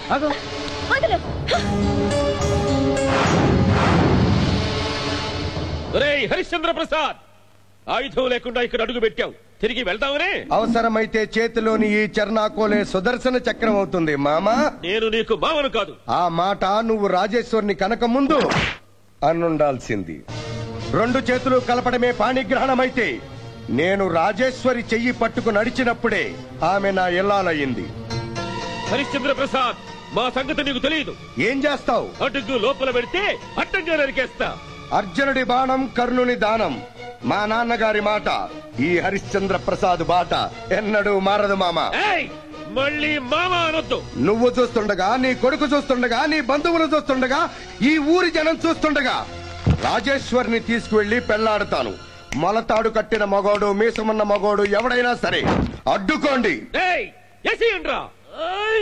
ఆగు వదలు ఒరేయ్ హరిశ్చంద్ర ప్రసాద్ ఆయుధం లేకుండా ఇక్కడ అడుగు పెట్టావు తిరిగి వెళ్దామనే అవసరమైతే చేతిలోని ఈ చర్నాకోలే సుదర్శన చక్రం అవుతుంది మామా నేను నీకు మామను కాదు ఆ మాట నువ్వు రాజేశ్వరిని కనక ముందు అనుండాల్సింది రెండు చేతులు కలపడమే పాణిగ్రహణమైతే నేను రాజేశ్వరి చెయ్యి పట్టుకు నడిచినప్పుడే ఆమె నా ఇల్లాలయ్యింది హరిశ్చంద్ర ప్రసాద్ మా సంగతి నీకు తెలియదు ఏం చేస్తావు అడుగు లోపల పెడితే అడ్డంగా నరికేస్తా అర్జునుడి బాణం కర్ణుని దానం మా నాన్నగారి మాట ఈ హరిశ్చంద్ర ప్రసాద్ బాట ఎన్నడూ మారదు మామ ఏయ్ మళ్ళీ మామ అనొద్దు నువ్వు చూస్తుండగా నీ కొడుకు చూస్తుండగా నీ బంధువులు చూస్తుండగా ఈ ఊరి జనం చూస్తుండగా రాజేశ్వరిని తీసుకువెళ్లి పెళ్లాడతాను మొలతాడు కట్టిన మగోడు మీసమున్న మగోడు ఎవడైనా సరే అడ్డుకోండి ఏయ్ ఎసియండ్రా ఏయ్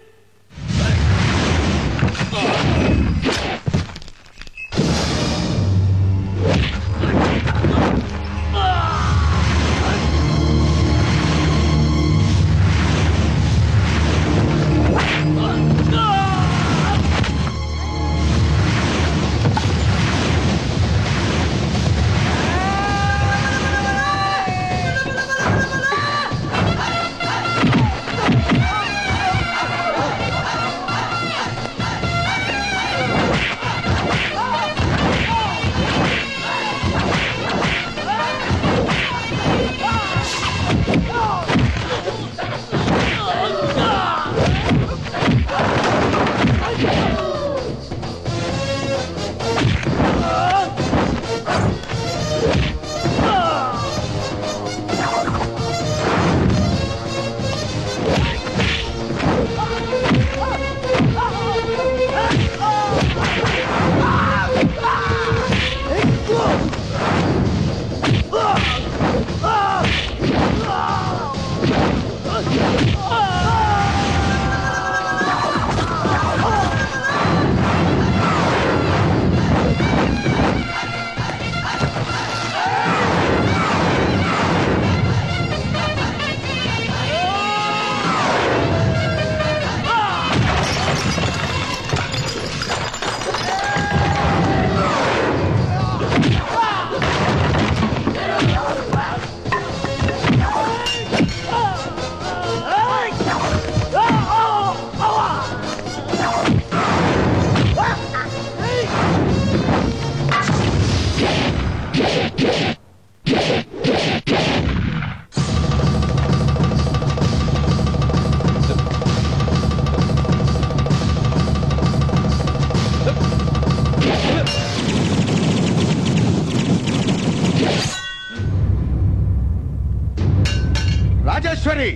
రాజేశ్వరి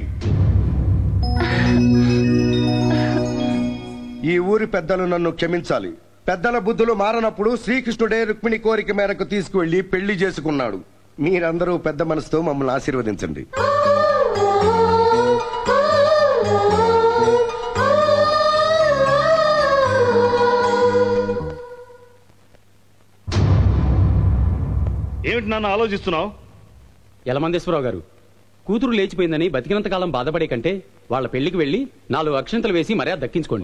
ఈ ఊరి పెద్దలు నన్ను క్షమించాలి పెద్దల బుద్ధులు మారనప్పుడు శ్రీకృష్ణుడే రుక్మిణి కోరిక మేరకు తీసుకువెళ్లి పెళ్లి చేసుకున్నాడు మీరందరూ పెద్ద మనసుతో మమ్మల్ని ఆశీర్వదించండి ఏమిటి నాన్న ఆలోచిస్తున్నావు యలమందేశ్వరరావు గారు కూతురు లేచిపోయిందని బతికినంతకాలం బాధపడే కంటే వాళ్ళ పెళ్లికి వెళ్ళి నాలుగు అక్షంతలు వేసి మర్యాద దక్కించుకోండి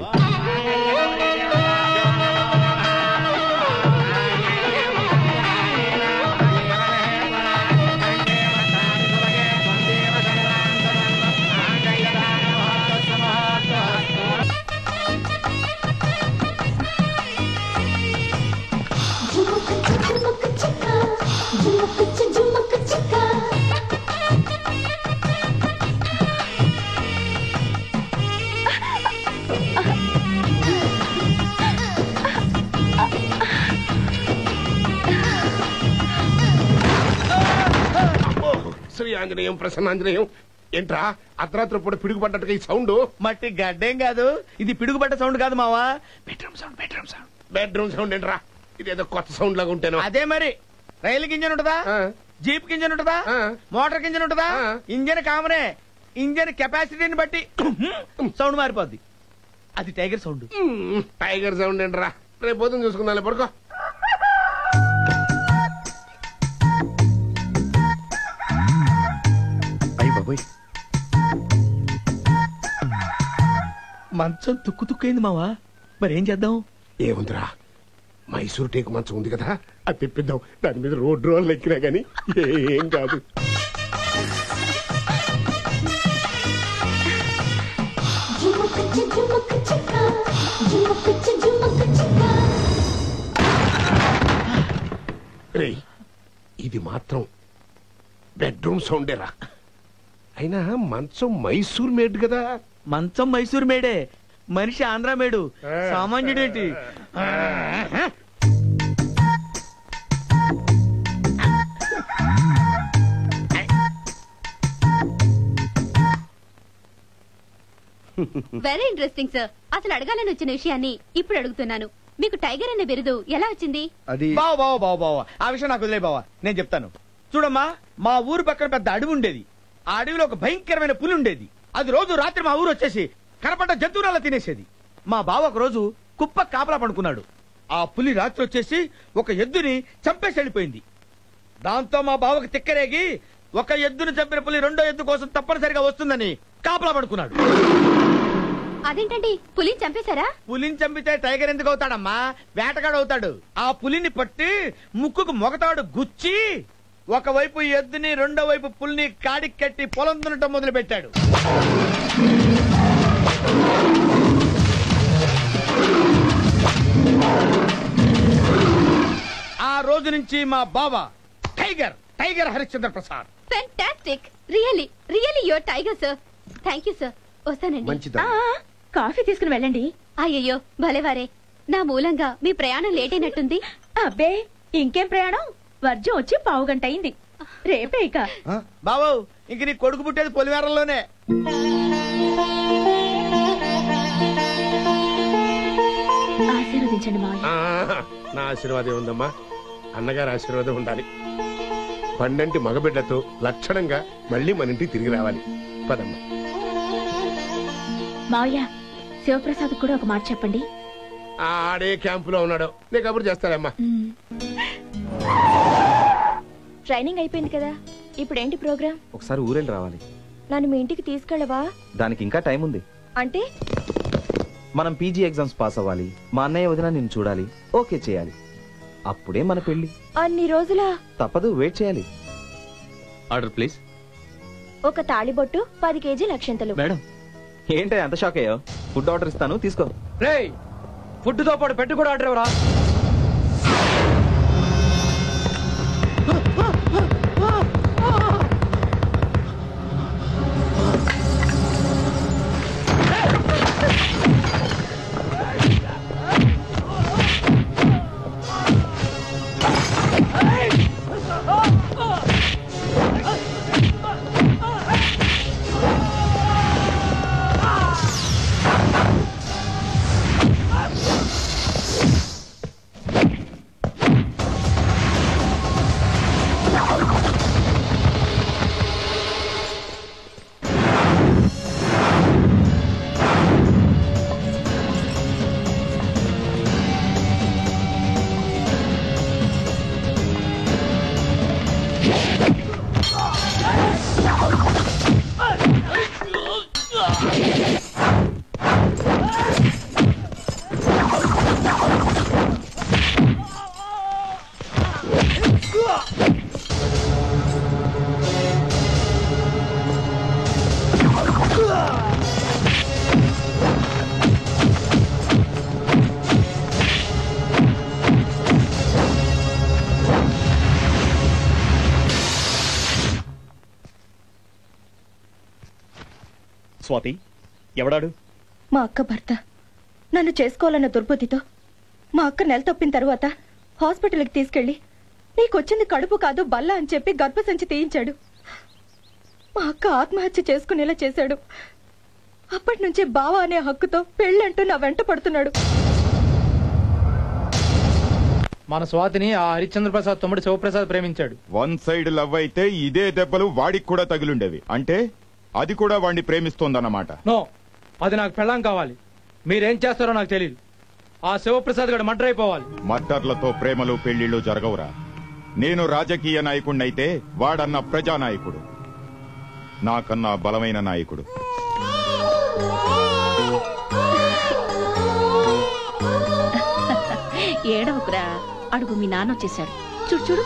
జుముక్ జుముక్ చిక్క జుముక్ జుముక్ చిక్క శ్రీ ఆంజనేయం ప్రసన్నాంజనేయం ఏంట్రా అర్ధరాత్రి పూట పిడుగుపడ్డట్టుగా ఈ సౌండ్ మట్టి గడ్డేం కాదు ఇది పిడుగుపడ్డ సౌండ్ కాదు మావా bedroom sound bedroom sound bedroom sound ఏంట్రా ఇదేదో కొత్త సౌండ్ లాగా ఉంటాను అదే మరి రైలు ఇంజన్ ఉంటదా ఆ. జీప్ ఇంజన్ ఉంటదా ఆ. మోటార్ ఇంజన్ ఉంటదా ఆ. ఇంజన్ కామనే ఇంజన్ కెపాసిటీని బట్టి సౌండ్ మారిపోద్ది అది టైగర్ సౌండ్ టైగర్ సౌండ్ ఏంట్రా రేపు పొద్దున చూసుకుందాం పడుకో అయ్యి బాబోయ్ మంచం తుక్కు తుక్కైంది మావా మరేం చేద్దాం ఏముందిరా మైసూర్ టేకు మంచం ఉంది కదా అది తెప్పిద్దాం దాని మీద రోడ్ రోల్ ఎక్కినా గానీ ఏం కాదు జుముకు జుముకు చిక్క జుముకు జుముకు చిక్క రే ఇది మాత్రం బెడ్రూమ్ సౌండేరా అయినా మంచం మైసూర్ మేడ్ కదా మంచం మైసూర్ మేడే మనిషి ఆంధ్ర మేడు సామాన్యుడేంటి వెరీ ఇంట్రెస్టింగ్ సార్ అసలు అడగాలని వచ్చిన విషయాన్ని ఇప్పుడు అడుగుతున్నాను మీకు టైగర్ అనే బిరుదు ఎలా వచ్చింది అది బావ బావ బావ బావ ఆ విషయం నాకు వదిలే బావ నేను చెప్తాను చూడమ్మా మా ఊరు పక్కన పెద్ద అడవి ఉండేది ఆ అడవిలో ఒక భయంకరమైన పులి ఉండేది అది రోజు రాత్రి మా ఊరు వచ్చేసి కనపడ్డ జంతువునాల తినేసేది మా బావ ఒక రోజు కుప్ప కాపలా పడుకున్నాడు ఆ పులి రాత్రి వచ్చేసి ఒక ఎద్దుని చంపేసి వెళ్ళిపోయింది దాంతో మా బావకు తిక్కరేగి ఒక ఎద్దును చంపిన పులి రెండో ఎద్దు కోసం తప్పనిసరిగా వస్తుందని కాపలా పడుకున్నాడు అదేంటండి పులిని చంపేశారా పులిని చంపితే టైగర్ ఎందుకు అవుతాడమ్మా వేటగాడు అవుతాడు ఆ పులిని పట్టి ముక్కుకు మొగతాడు గుచ్చి ఒకవైపు ఎద్దుని రెండో వైపు పులిని కాడికి కట్టి పొలం దున్నటం మొదలు పెట్టాడు ఆ రోజు నుంచి మా బావ tiger tiger Harishchandra Prasad fantastic really really your tiger sir thank you sir వస్తానండి మంచిదా కాఫీ తీసుకుని వెళ్ళండి అయ్యయ్యో భలేవారే నా మూలంగా మీ ప్రయాణం లేట్ అయినట్టుంది అబ్బే ఇంకేం ప్రయాణం వర్జం వచ్చి పావు గంట అయింది రేపే ఇక బాబు ఇంక నీ కొడుకు పుట్టేది పొలిమేరల్లోనే ఆశీర్వదించండి మావయ్య ఆ, నా ఆశీర్వాదం ఉందమ్మా అన్నగారి ఆశీర్వాదం ఉండాలి పండంటి మగబిడ్డతో లక్షణంగా మళ్ళీ మన ఇంటికి తిరిగి రావాలి పదమ్మా మావయ్య శివప్రసాద్ కూడా ఒక మాట చెప్పండి ఆడే క్యాంపులో ఉన్నాడు నేను కబురు చేస్తానమ్మా ట్రైనింగ్ అయిపోయింది కదా ఇప్పుడు ఏంటి ప్రోగ్రామ్ ఒకసారి ఊరెళ్ళి రావాలి నన్ను మీ ఇంటికి తీసుకెళ్ళవా దానికి ఇంకా టైం ఉంది అంటే మనం పీజీ ఎగ్జామ్స్ పాస్ అవ్వాలి మా అన్నయ్య వదిన నిన్ను చూడాలి ఓకే చేయాలి అప్పుడే మన పెళ్లి అన్ని రోజుల తప్పదు వెయిట్ చేయాలి ఆర్డర్ ప్లీజ్ ఒక తాళిబొట్టు పది కేజీ లక్షంతలు మేడం ఏంటి అంత షాక్ అయ్యావు ఫుడ్ ఆర్డర్ ఇస్తాను తీసుకో రే ఫుడ్ తో పాటు పెట్టు కూడా ఆర్డర్ ఎవరా స్వాతి ఎవడాడు మా అక్క భర్త నన్ను చేసుకోవాలన్న దుర్బుద్ధితో మా అక్క నెల తప్పిన తర్వాత హాస్పిటల్కి తీసుకెళ్లి నీకొచ్చింది కడుపు కాదు బల్ల అని చెప్పి గర్భసంచి తీయించాడు మా అక్క ఆత్మహత్య చేసుకునేలా చేశాడు అప్పటి నుంచే బావ అనే హక్కుతో పెళ్ళంటూ నా వెంట పడుతున్నాడు మన స్వాతిని ఆ హరిశ్చంద్ర ప్రసాద్ తమ్ముడు శివప్రసాద్ ప్రేమించాడు వన్ సైడ్ లవ్ అయితే ఇదే దెబ్బలు వాడికి కూడా తగిలుండేవి అంటే అది కూడా వాడిని ప్రేమిస్తోందన్నమాట నో అది నాకు పెళ్ళాం కావాలి మీరేం చేస్తారో నాకు తెలియదు ఆ శివప్రసాద్ గడు మర్డర్ అయిపోవాలి మద్దర్లతో ప్రేమలు పెళ్లిళ్ళు జరగవురా నేను రాజకీయ నాయకుడినైతే వాడన్న ప్రజానాయకుడు నాకన్నా బలమైన నాయకుడు ఏడవకురా అడుగు మీ నాన్న వచ్చేసాడు చూడు చూడు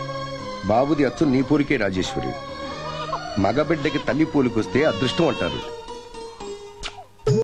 బాబుది అచ్చు నీ పూరికే రాజేశ్వరి మగబిడ్డకి తల్లి పూలికొస్తే అదృష్టం అంటారు